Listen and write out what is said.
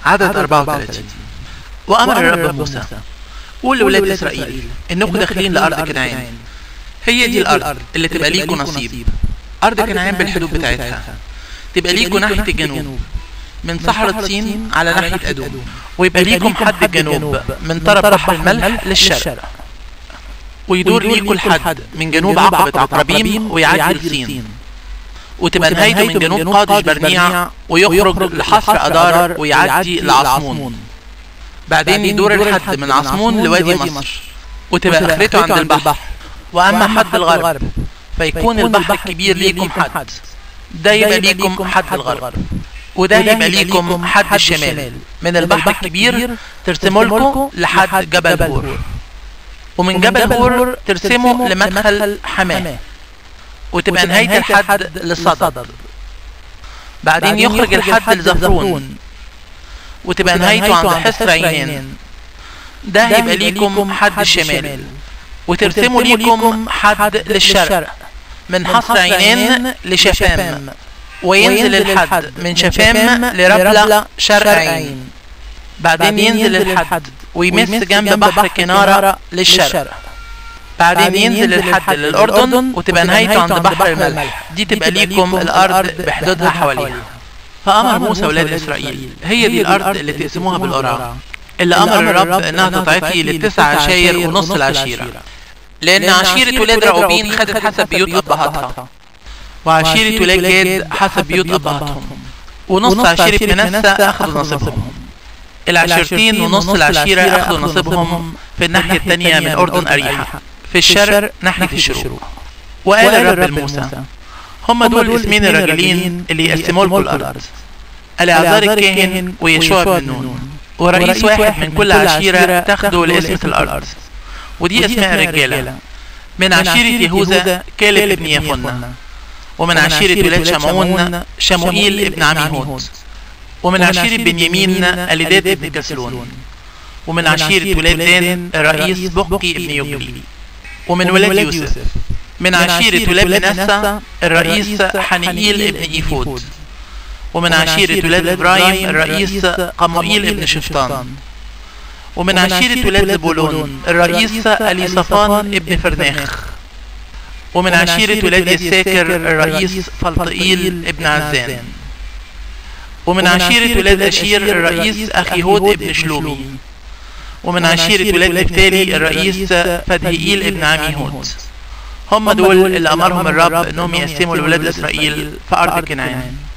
عدد 34 وأمر الرب موسى قول لولاد إسرائيل إنكم داخلين لأرض كنعان هي دي الأرض اللي تبقى ليكوا نصيب أرض كنعان بالحدود بتاعتها تبقى ليكوا ناحية الجنوب من صحراء سين على ناحية أدوم ويبقى ليكم حد الجنوب من طرف بحر الملح للشرق ويدور ليكوا الحد من جنوب عقبة عقربيم ويعدي لسين وتبقى نهايته من جنوب قادش برنيع ويخرج لحفر أدار ويعدي لعصمون بعدين يدور الحد من عصمون لوادي مصر وتبقى آخرته عند البحر وأما حد الغرب فيكون البحر الكبير ليكم حد ده يبقى ليكم حد الغرب وده يبقى ليكم حد الشمال من البحر الكبير ترسموا لكم لحد جبل هور ومن جبل هور ترسموا لمدخل حماه وتبقى نهاية الحد للصدد بعدين يخرج الحد لزفرون وتبقى نهايته عند حصر عينين ده هيبقى ليكم حد الشمال وترسموا ليكم حد للشرق من حصر عينين لشفام وينزل الحد من شفام لربلة شرق عين بعدين ينزل الحد ويمس جنب بحر كنارة للشرق بعدين ينزل الحد للأردن وتبقى نهايته عند بحر الملح دي تبقى ليكم الأرض بحدودها حواليها فأمر موسى ولاد إسرائيل هي دي الأرض اللي تقسموها بالقرعة اللي أمر الرب إنها تضعفي للتسع عشاير ونص العشيرة لأن عشيرة ولاد رعوبين خدت حسب بيوت أبهاتها وعشيرة ولاد جاد حسب بيوت أبهاتهم ونص عشيرة منسى أخذوا نصيبهم العشيرتين ونص العشيرة أخذوا نصيبهم في الناحية الثانية من أردن أريحة في الشرق ناحية الشروق وقال الرب لموسى هم دول اسمين الراجلين اللي يقسموا لكم الأرض الأعذار الكاهن ويشوع بن نون ورئيس واحد من كل عشيرة تاخده لاسمة الأرض ودي أسماء الرجالة من عشيرة يهوذا كالب ابن يفنة ومن عشيرة ولاد شمعون شموئيل ابن عميهود ومن عشيرة بنيامين أليداد ابن كسلون ومن عشيرة ولاد دان الرئيس بقي ابن يبلي ومن ولاد يوسف من عشيرة ولاد منسى الرئيس حنيئيل ابن إيفود ومن عشيرة ولاد إبراهيم الرئيس قموئيل ابن شفطان ومن عشيرة ولاد زبولون الرئيس أليصفان ابن فرناخ ومن عشيرة ولاد يساكر الرئيس فلطئيل ابن عزان ومن عشيرة ولاد أشير الرئيس أخيهود ابن شلومي ومن عشيرة ولاد نفتالي الرئيس فدهيئيل ابن عميهود هم دول اللي أمرهم الرب أنهم يقسموا لولاد إسرائيل في أرض كنعان